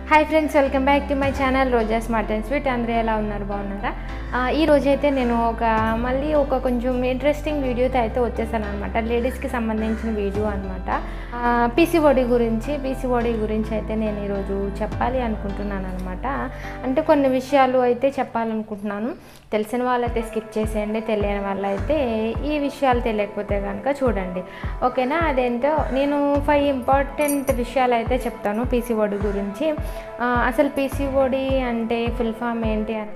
Hi friends welcome back to my channel Roja smart and sweet అందరూ ఎలా ఉన్నారు బాగున్నారా ఆ, ఈ రోజైతే నేను ఒక మళ్ళీ ఒక కొంచెం ఇంట్రెస్టింగ్ వీడియోతో అయితే వచ్చేసాను అనమాట లేడీస్కి సంబంధించిన వీడియో అనమాట పీసీఓడి గురించి పీసీఓడి గురించి అయితే నేను ఈరోజు చెప్పాలి అనుకుంటున్నాను అనమాట అంటే కొన్ని విషయాలు అయితే చెప్పాలనుకుంటున్నాను తెలిసిన వాళ్ళైతే స్కిప్ చేసేయండి తెలియని వాళ్ళైతే ఈ విషయాలు తెలియకపోతే కనుక చూడండి ఓకేనా అదేంటో నేను ఫైవ్ ఇంపార్టెంట్ విషయాలు అయితే చెప్తాను పీసీఓడి గురించి ఆ, అసలు పీసీఓడి అంటే ఫుల్ ఫామ్ ఏంటి అని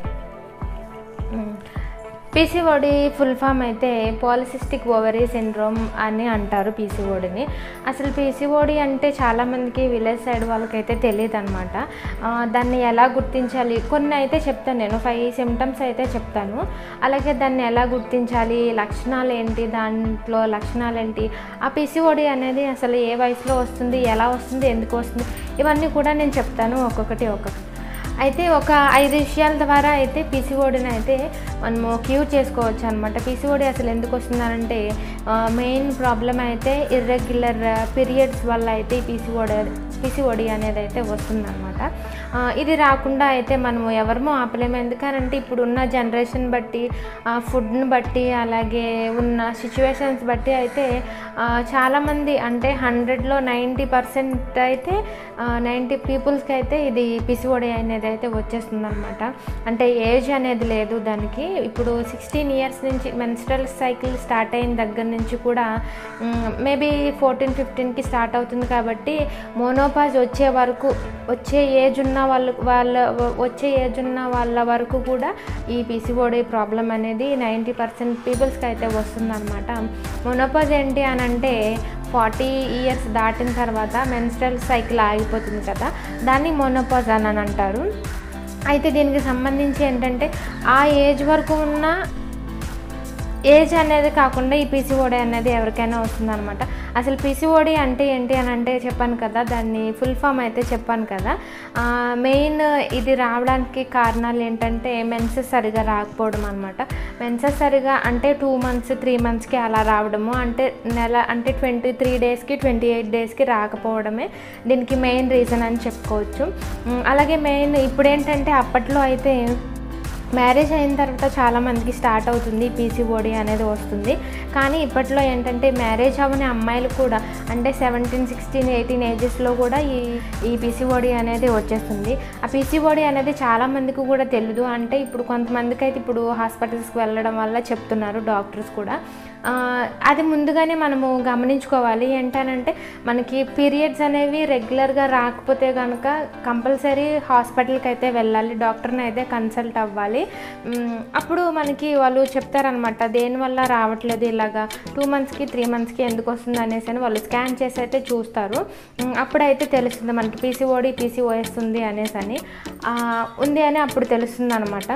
పీసీఓడి ఫుల్ ఫామ్ అయితే పాలిసిస్టిక్ ఓవరీ సిండ్రోమ్ అని అంటారు పీసీఓడిని అసలు పీసీఓడి అంటే చాలామందికి విలేజ్ సైడ్ వాళ్ళకైతే తెలియదు అనమాట దాన్ని ఎలా గుర్తించాలి కొన్ని అయితే చెప్తాను నేను ఫైవ్ సిమ్టమ్స్ అయితే చెప్తాను అలాగే దాన్ని ఎలా గుర్తించాలి లక్షణాలు ఏంటి దాంట్లో లక్షణాలు ఏంటి ఆ పీసీఓడి అనేది అసలు ఏ వయసులో వస్తుంది ఎలా వస్తుంది ఎందుకు వస్తుంది ఇవన్నీ కూడా నేను చెప్తాను ఒక్కొక్కటి ఒక్కొక్కటి అయితే ఒక ఐదు విషయాల ద్వారా అయితే పీసీఓడిని అయితే మనము క్యూర్ చేసుకోవచ్చు అనమాట పీసీఓడి అసలు ఎందుకు వస్తుందంటే మెయిన్ ప్రాబ్లం అయితే ఇర్రెగ్యులర్ పీరియడ్స్ వల్ల అయితే ఈ పీసీఓడి పీసీఓడి అనేది అయితే వస్తుందన్నమాట ఆ, ఇది రాకుండా అయితే మనము ఎవరమో ఆపలేము ఎందుకనంటే ఇప్పుడు ఉన్న జనరేషన్ బట్టి ఆ, ఫుడ్ని బట్టి అలాగే ఉన్న సిచ్యువేషన్స్ బట్టి అయితే ఆ, చాలామంది అంటే హండ్రెడ్లో నైంటీ పర్సెంట్ అయితే నైంటీ పీపుల్స్కి అయితే ఇది పిసిఓడి అనేది అయితే వచ్చేస్తుంది అనమాట అంటే ఏజ్ అనేది లేదు దానికి ఇప్పుడు సిక్స్టీన్ ఇయర్స్ నుంచి మెన్స్ట్రల్ సైకిల్ స్టార్ట్ అయిన దగ్గర నుంచి కూడా మేబీ ఫోర్టీన్ ఫిఫ్టీన్కి స్టార్ట్ అవుతుంది కాబట్టి మోనోపాజ్ వచ్చే వరకు వచ్చే ఏజ్ ఉన్న వాళ్ళు వాళ్ళ వచ్చే ఏజ్ ఉన్న వాళ్ళ వరకు కూడా ఈ పిసిఓడి ప్రాబ్లం అనేది నైంటీ పర్సెంట్ పీపుల్స్కి అయితే వస్తుందన్నమాట మోనోపాజ్ ఏంటి అని అంటే ఫార్టీ ఇయర్స్ దాటిన తర్వాత మెన్స్ట్రల్ సైకిల్ ఆగిపోతుంది కదా దాన్ని మోనోపాజ్ అని అని అంటారు అయితే దీనికి సంబంధించి ఏంటంటే ఆ ఏజ్ వరకు ఉన్న ఏజ్ అనేది కాకుండా ఈ పీసీఓడి అనేది ఎవరికైనా వస్తుందన్నమాట అసలు పీసీఓడి అంటే ఏంటి అని అంటే చెప్పాను కదా దాన్ని ఫుల్ ఫామ్ అయితే చెప్పాను కదా మెయిన్ ఇది రావడానికి కారణాలు ఏంటంటే మెన్సెస్ సరిగా రాకపోవడం అనమాట మెన్సెస్ సరిగా అంటే టూ మంత్స్ త్రీ మంత్స్కి అలా రావడము అంటే నెల అంటే ట్వంటీ త్రీ డేస్కి ట్వంటీ ఎయిట్ డేస్కి రాకపోవడమే దీనికి మెయిన్ రీజన్ అని చెప్పుకోవచ్చు ఉమ్, అలాగే మెయిన్ ఇప్పుడు ఏంటంటే అప్పట్లో అయితే మ్యారేజ్ అయిన తర్వాత చాలామందికి స్టార్ట్ అవుతుంది పీసీఓడి అనేది వస్తుంది కానీ ఇప్పట్లో ఏంటంటే మ్యారేజ్ అవ్వని అమ్మాయిలు కూడా అంటే సెవెంటీన్ సిక్స్టీన్ ఎయిటీన్ ఏజెస్లో కూడా ఈ ఈ పీసీఓడి అనేది వచ్చేస్తుంది ఆ పీసీఓడి అనేది చాలామందికి కూడా తెలియదు అంటే ఇప్పుడు కొంతమందికి అయితే ఇప్పుడు హాస్పిటల్స్కి వెళ్ళడం వల్ల చెప్తున్నారు డాక్టర్స్ కూడా ఆ, అది ముందుగానే మనము గమనించుకోవాలి ఏంటనంటే మనకి పీరియడ్స్ అనేవి రెగ్యులర్గా రాకపోతే కనుక కంపల్సరీ హాస్పిటల్కి అయితే వెళ్ళాలి డాక్టర్ని అయితే కన్సల్ట్ అవ్వాలి మ్, అప్పుడు మనకి వాళ్ళు చెప్తారనమాట దేనివల్ల రావట్లేదు ఇలాగా టూ మంత్స్కి త్రీ మంత్స్కి ఎందుకు వస్తుంది అనేసి అని వాళ్ళు స్కాన్ చేసి అయితే చూస్తారు మ్, అప్పుడైతే తెలుస్తుంది మనకి పీసీఓడి పీసీఓఎస్ ఉంది అనేసి అని ఆ, ఉంది అని అప్పుడు తెలుస్తుంది అనమాట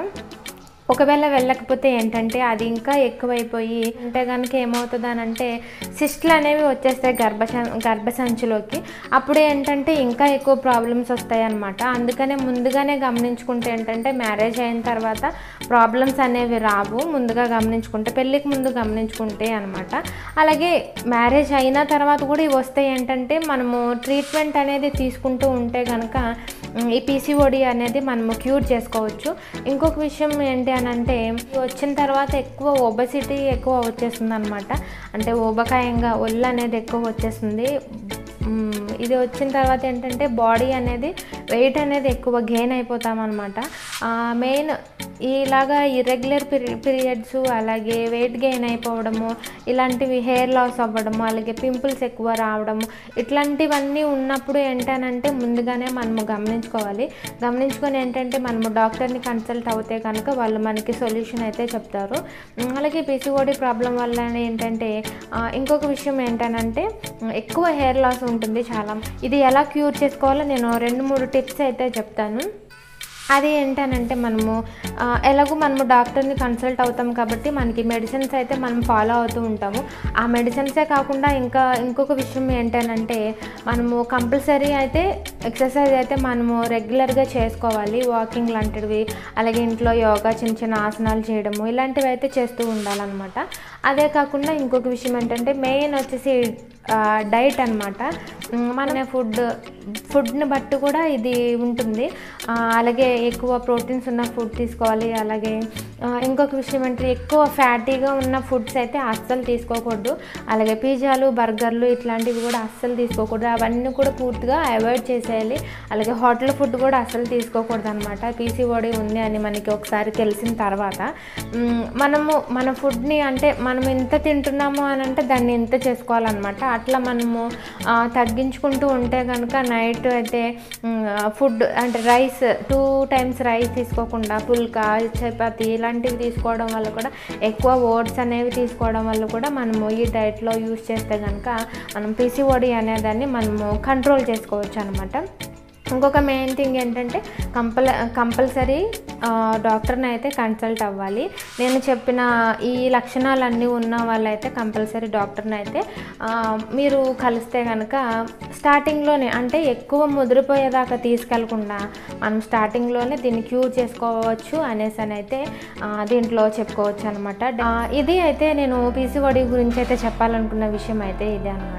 ఒకవేళ వెళ్ళకపోతే ఏంటంటే అది ఇంకా ఎక్కువైపోయి అంటే కనుక ఏమవుతుంది అని అంటే సిస్ట్లు అనేవి వచ్చేస్తాయి గర్భ గర్భసంచిలోకి అప్పుడు ఏంటంటే ఇంకా ఎక్కువ ప్రాబ్లమ్స్ వస్తాయి అనమాట అందుకనే ముందుగానే గమనించుకుంటే ఏంటంటే మ్యారేజ్ అయిన తర్వాత ప్రాబ్లమ్స్ అనేవి రావు ముందుగా గమనించుకుంటే పెళ్ళికి ముందు గమనించుకుంటే అనమాట అలాగే మ్యారేజ్ అయిన తర్వాత కూడా ఇవి వస్తాయి ఏంటంటే మనము ట్రీట్మెంట్ అనేది తీసుకుంటూ ఉంటే కనుక ఉమ్, ఈ పీసీఓడి అనేది మనము క్యూర్ చేసుకోవచ్చు ఇంకొక విషయం ఏంటి అని అంటే వచ్చిన తర్వాత ఎక్కువ ఒబసిటీ ఎక్కువ వచ్చేస్తుంది అనమాట అంటే ఊబకాయంగా ఒళ్ళు అనేది ఎక్కువ వచ్చేస్తుంది మ్మ్. ఇది వచ్చిన తర్వాత ఏంటంటే బాడీ అనేది వెయిట్ అనేది ఎక్కువ గెయిన్ అయిపోతాం అనమాట మెయిన్ ఇలాగా ఇర్రెగ్యులర్ పీరియడ్స్ అలాగే వెయిట్ గెయిన్ అయిపోవడము ఇలాంటివి హెయిర్ లాస్ అవ్వడము అలాగే పింపుల్స్ ఎక్కువ రావడము ఇట్లాంటివన్నీ ఉన్నప్పుడు ఏంటనంటే ముందుగానే మనము గమనించుకోవాలి గమనించుకొని ఏంటంటే మనము డాక్టర్ని కన్సల్ట్ అవుతే కనుక వాళ్ళు మనకి సొల్యూషన్ అయితే చెప్తారు ఉమ్, అలాగే పీసీఓడి ప్రాబ్లం వల్ల ఏంటంటే ఆ, ఇంకొక విషయం ఏంటనంటే ఉమ్, ఎక్కువ హెయిర్ లాస్ ఉంటుంది చాలా ఇది ఎలా క్యూర్ చేసుకోవాలో నేను రెండు మూడు టిప్స్ అయితే చెప్తాను అది ఏంటనంటే మనము ఆ, ఎలాగో మనము డాక్టర్ని కన్సల్ట్ అవుతాం కాబట్టి మనకి మెడిసిన్స్ అయితే మనం ఫాలో అవుతూ ఉంటాము ఆ మెడిసిన్సే కాకుండా ఇంకా ఇంకొక విషయం ఏంటనంటే మనము కంపల్సరీ అయితే ఎక్సర్సైజ్ అయితే మనము రెగ్యులర్గా చేసుకోవాలి వాకింగ్ లాంటివి అలాగే ఇంట్లో యోగా చిన్న చిన్న ఆసనాలు చేయడము ఇలాంటివి అయితే చేస్తూ ఉండాలన్నమాట అదే కాకుండా ఇంకొక విషయం ఏంటంటే మెయిన్ వచ్చేసి డైట్ అనమాట మన ఫుడ్ ఫుడ్ని బట్టి కూడా ఇది ఉంటుంది ఆ, అలాగే ఎక్కువ ప్రోటీన్స్ ఉన్న ఫుడ్ తీసుకోవాలి అలాగే ఆ, ఇంకొక విషయం అంటే ఎక్కువ ఫ్యాటీగా ఉన్న ఫుడ్స్ అయితే అస్సలు తీసుకోకూడదు అలాగే పిజ్జాలు బర్గర్లు ఇట్లాంటివి కూడా అస్సలు తీసుకోకూడదు అవన్నీ కూడా పూర్తిగా అవాయిడ్ చేసేయాలి అలాగే హోటల్ ఫుడ్ కూడా అస్సలు తీసుకోకూడదు అనమాట పీసీఓడి ఉంది అని మనకి ఒకసారి తెలిసిన తర్వాత మ్, మనము మన ఫుడ్ని అంటే మనం ఎంత తింటున్నాము అని అంటే దాన్ని ఎంత చేసుకోవాలన్నమాట అట్లా మనము ఆ, తగ్గించుకుంటూ ఉంటే కనుక నైట్ అయితే ఫుడ్ అంటే రైస్ టూ టైమ్స్ రైస్ తీసుకోకుండా పుల్కా చపాతి ఇలాంటివి తీసుకోవడం వల్ల కూడా ఎక్కువ ఓట్స్ అనేవి తీసుకోవడం వల్ల కూడా మనము ఈ డైట్లో యూస్ చేస్తే కనుక మనం పీసీఓడి అనేదాన్ని మనము కంట్రోల్ చేసుకోవచ్చు అనమాట ఇంకొక మెయిన్ థింగ్ ఏంటంటే కంపల్ కంపల్సరీ డాక్టర్ని అయితే కన్సల్ట్ అవ్వాలి నేను చెప్పిన ఈ లక్షణాలన్నీ ఉన్న వాళ్ళైతే కంపల్సరీ డాక్టర్ని అయితే ఆ, మీరు కలిస్తే కనుక స్టార్టింగ్లోనే అంటే ఎక్కువ ముదిరిపోయేదాకా తీసుకెళ్లకుండా మనం స్టార్టింగ్లోనే దీన్ని క్యూర్ చేసుకోవచ్చు అనేసి అని అయితే ఆ, దీంట్లో చెప్పుకోవచ్చు అనమాట ఇది అయితే నేను పీసీఓడి గురించి అయితే చెప్పాలనుకున్న విషయం అయితే ఇదే అనమాట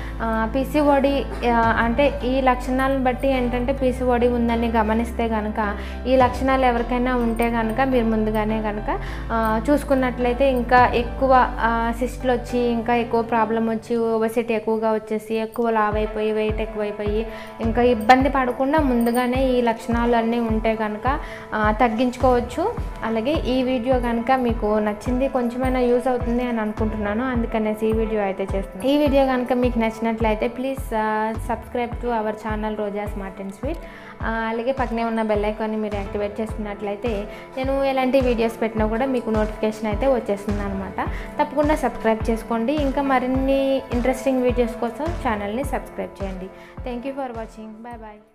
పీసీఓడి అంటే ఈ లక్షణాలను బట్టి ఏంటంటే పీసీఓడి ఉందని గమనిస్తే కనుక ఈ లక్షణాలు ఎవరికైనా ఉంటే కనుక మీరు ముందుగానే కనుక ఆ, చూసుకున్నట్లయితే ఇంకా ఎక్కువ సిస్ట్లు వచ్చి ఇంకా ఎక్కువ ప్రాబ్లం వచ్చి ఒబెసిటీ ఎక్కువగా వచ్చేసి ఎక్కువ లావ్ అయిపోయి వెయిట్ ఎక్కువైపోయి ఇంకా ఇబ్బంది పడకుండా ముందుగానే ఈ లక్షణాలు అన్నీ ఉంటే కనుక ఆ, తగ్గించుకోవచ్చు అలాగే ఈ వీడియో కనుక మీకు నచ్చింది కొంచెమైనా యూస్ అవుతుంది అని అనుకుంటున్నాను అందుకనేసి ఈ వీడియో అయితే చేస్తున్నాను ఈ వీడియో కనుక మీకు నచ్చినట్లయితే please subscribe to our channel Roja smart and sweet అలాగే పక్కనే ఉన్న బెల్ ఐకాన్ని మీరు యాక్టివేట్ చేసుకున్నట్లయితే నేను ఎలాంటి వీడియోస్ పెట్టినా కూడా మీకు నోటిఫికేషన్ అయితే వచ్చేస్తుంది అనమాట తప్పకుండా సబ్స్క్రైబ్ చేసుకోండి ఇంకా మరిన్ని ఇంట్రెస్టింగ్ వీడియోస్ కోసం ఛానల్ని సబ్స్క్రైబ్ చేయండి thank you for watching bye bye